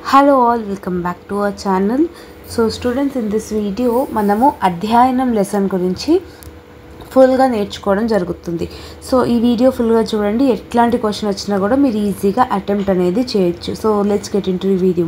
Hello all welcome back to our channel so students in this video మనము అధ్యయనం lesson గురించి ఫుల్గా నేర్చుకోవడం జరుగుతుంది సో ఈ వీడియో ఫుల్గా చూడండి ఎట్లాంటి క్వశ్చన్ వచ్చినా కూడా మీరు ఈజీగా అటెంప్ట్ అనేది చేయొచ్చు so let's get into video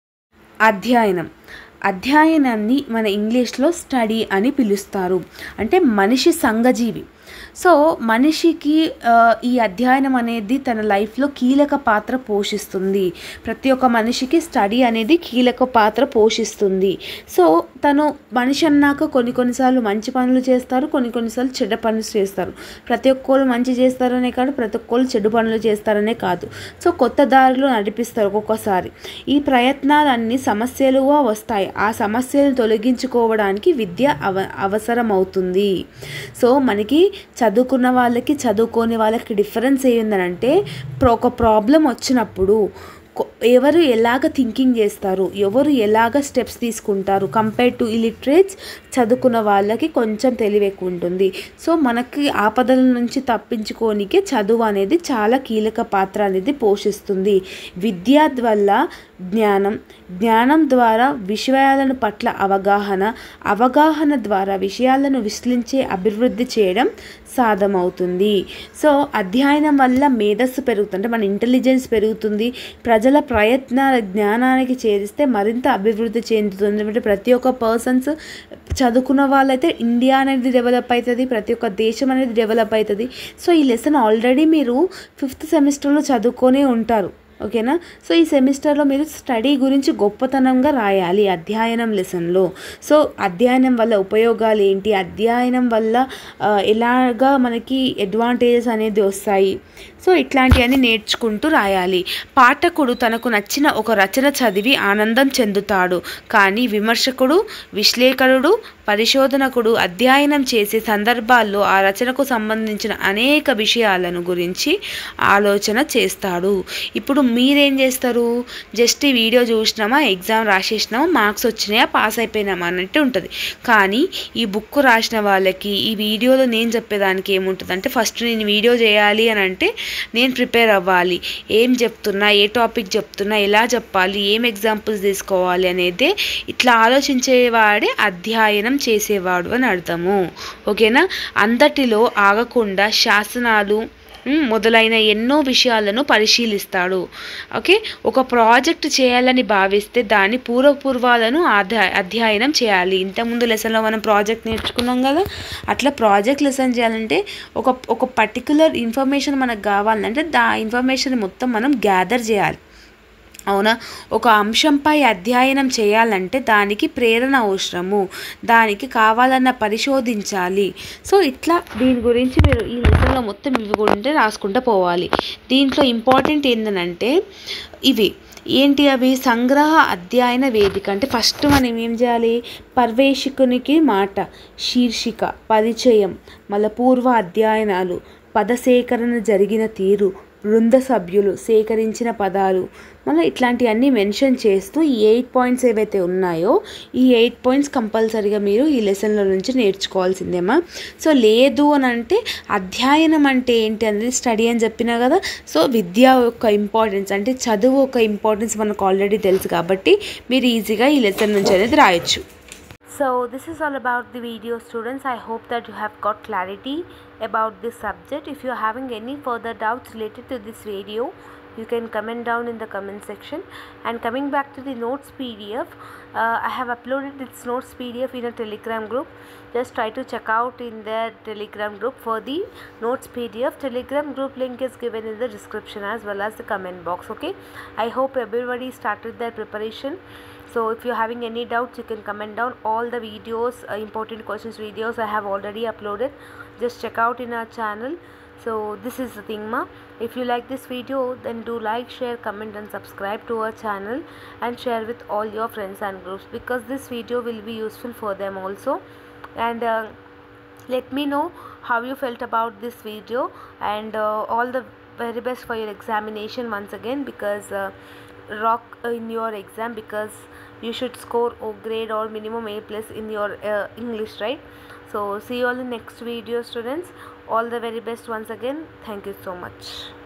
అధ్యయనం అధ్యయనాన్ని మన ఇంగ్లీష్లో స్టడీ అని పిలుస్తారు అంటే మనిషి సంఘజీవి సో మనిషికి ఆ, ఈ అధ్యయనం అనేది తన లైఫ్లో కీలక పాత్ర పోషిస్తుంది ప్రతి ఒక్క మనిషికి స్టడీ అనేది కీలక పాత్ర పోషిస్తుంది సో తను మనిషి అన్నాక కొన్ని కొన్నిసార్లు మంచి పనులు చేస్తారు కొన్ని కొన్నిసార్లు చెడ్డ పనులు చేస్తారు ప్రతి ఒక్కరు మంచి చేస్తారనే కాదు ప్రతి ఒక్కరు చెడు పనులు చేస్తారనే కాదు సో కొత్త దారిలో నడిపిస్తారు ఒక్కొక్కసారి ఈ ప్రయత్నాలన్నీ సమస్యలుగా వస్తాయి ఆ సమస్యలను తొలగించుకోవడానికి విద్య అవ అవసరమవుతుంది సో మనకి చదువుకున్న వాళ్ళకి చదువుకోని వాళ్ళకి డిఫరెన్స్ ఏంటంటే ఒక ప్రాబ్లం వచ్చినప్పుడు కొ- ఎవరు ఎలాగ థింకింగ్ చేస్తారు ఎవరు ఎలాగ స్టెప్స్ తీసుకుంటారు కంపేర్ టు ఇలిటరేట్స్ చదువుకున్న వాళ్ళకి కొంచెం తెలివి ఎక్కువ ఉంటుంది సో మనకి ఆపదల నుంచి తప్పించుకోనికి చదువు అనేది చాలా కీలక పాత్ర అనేది పోషిస్తుంది విద్య వల్ల జ్ఞానం జ్ఞానం ద్వారా విషయాలను పట్ల అవగాహన అవగాహన ద్వారా విషయాలను విశ్లించే అభివృద్ధి చేయడం సాధ్యమవుతుంది సో అధ్యయనం వల్ల మేధస్సు పెరుగుతుంది అంటే మన ఇంటెలిజెన్స్ పెరుగుతుంది ప్రజల ప్రయత్నాల జ్ఞానానికి చేరిస్తే మరింత అభివృద్ధి చెందుతుంది అంటే ప్రతి ఒక్క పర్సన్స్ చదువుకున్న వాళ్ళైతే ఇండియా అనేది డెవలప్ అవుతుంది ప్రతి ఒక్క దేశం అనేది డెవలప్ అవుతుంది సో ఈ లెసన్ ఆల్రెడీ మీరు ఫిఫ్త్ సెమిస్టర్లో చదువుకొనే ఉంటారు ఓకేనా సో ఈ సెమిస్టర్లో మీరు స్టడీ గురించి గొప్పతనంగా రాయాలి అధ్యయనం లెసన్లో సో అధ్యయనం వల్ల ఉపయోగాలు ఏంటి అధ్యయనం వల్ల ఆ, ఎలాగా మనకి అడ్వాంటేజెస్ అనేది వస్తాయి సో ఇట్లాంటివన్నీ నేర్చుకుంటూ రాయాలి పాఠకుడు తనకు నచ్చిన ఒక రచన చదివి ఆనందం చెందుతాడు కానీ విమర్శకుడు విశ్లేషకుడు పరిశోధనకుడు అధ్యయనం చేసే సందర్భాల్లో ఆ రచనకు సంబంధించిన అనేక విషయాలను గురించి ఆలోచన చేస్తాడు ఇప్పుడు మీరేం చేస్తారు జస్ట్ ఈ వీడియో చూసినామా ఎగ్జామ్ రాసేసినామా మార్క్స్ వచ్చినాయా పాస్ అయిపోయినామా అన్నట్టు ఉంటుంది కానీ ఈ బుక్ రాసిన వాళ్ళకి ఈ వీడియోలో నేను చెప్పేదానికి ఏముంటుంది అంటే ఫస్ట్ నేను వీడియో చేయాలి అని అంటే నేను ప్రిపేర్ అవ్వాలి ఏం చెప్తున్నా ఏ టాపిక్ చెప్తున్నా ఎలా చెప్పాలి ఏం ఎగ్జాంపుల్స్ తీసుకోవాలి అనేది ఇట్లా ఆలోచించేవాడే అధ్యయనం చేసేవాడు అని అర్థము ఓకేనా అందటిలో ఆగకుండా శాసనాలు ఉమ్, మొదలైన ఎన్నో విషయాలను పరిశీలిస్తాడు ఓకే ఒక ప్రాజెక్ట్ చేయాలని భావిస్తే దాని పూర్వపూర్వాలను అధ్య అధ్యయనం చేయాలి ఇంతకుముందు లెసన్లో మనం ప్రాజెక్ట్ నేర్చుకున్నాం కదా అట్లా ప్రాజెక్ట్ లెసన్ చేయాలంటే ఒక ఒక పర్టికులర్ ఇన్ఫర్మేషన్ మనకు కావాలంటే దా ఇన్ఫర్మేషన్ మొత్తం మనం గ్యాదర్ చేయాలి అవునా ఒక అంశంపై అధ్యయనం చేయాలంటే దానికి ప్రేరణ అవసరము దానికి కావాలన్న పరిశోధించాలి సో ఇట్లా దీని గురించి మీరు ఈ లెసన్లో మొత్తం ఇవి కూడా ఉంటే రాసుకుంటూ పోవాలి దీంట్లో ఇంపార్టెంట్ ఏంటంటే ఇవి ఏంటి అవి సంగ్రహ అధ్యయన వేదిక అంటే ఫస్ట్ మనం ఏం చేయాలి పర్వేషకునికి మాట శీర్షిక పరిచయం మళ్ళీ పూర్వ అధ్యయనాలు పదసేకరణ జరిగిన తీరు బృంద సభ్యులు సేకరించిన పదాలు మళ్ళీ ఇట్లాంటివన్నీ మెన్షన్ చేస్తూ ఈ ఎయిట్ పాయింట్స్ ఏవైతే ఉన్నాయో ఈ ఎయిట్ పాయింట్స్ కంపల్సరీగా మీరు ఈ లెసన్లో నుంచి నేర్చుకోవాల్సిందేమా సో లేదు అని అంటే అధ్యయనం అంటే ఏంటి అనేది స్టడీ అని చెప్పినా కదా సో విద్య యొక్క ఇంపార్టెన్స్ అంటే చదువు యొక్క ఇంపార్టెన్స్ మనకు ఆల్రెడీ తెలుసు కాబట్టి మీరు ఈజీగా ఈ లెసన్ నుంచి అనేది రాయొచ్చు So this is all about the video students. I hope that you have got clarity about this subject. If you are having any further doubts related to this video, you can comment down in the comment section. And coming back to the notes PDF, uh, I have uploaded this notes PDF in a telegram group. Just try to check out in their telegram group for the notes PDF. Telegram group link is given in the description as well as the comment box. Okay. I hope everybody started their preparation. So if you're having any doubts, you can comment down. All the videos, uh, important questions videos I have already uploaded. Just check out in our channel. So this is the thing, ma. If you like this video, then do like, share, comment, and subscribe to our channel and share with all your friends and groups because this video will be useful for them also. And uh, let me know how you felt about this video and uh, all the very best for your examination once again because uh, rock in your exam because you should score O grade or minimum A plus in your uh, English right so see you all in next video students all the very best once again thank you so much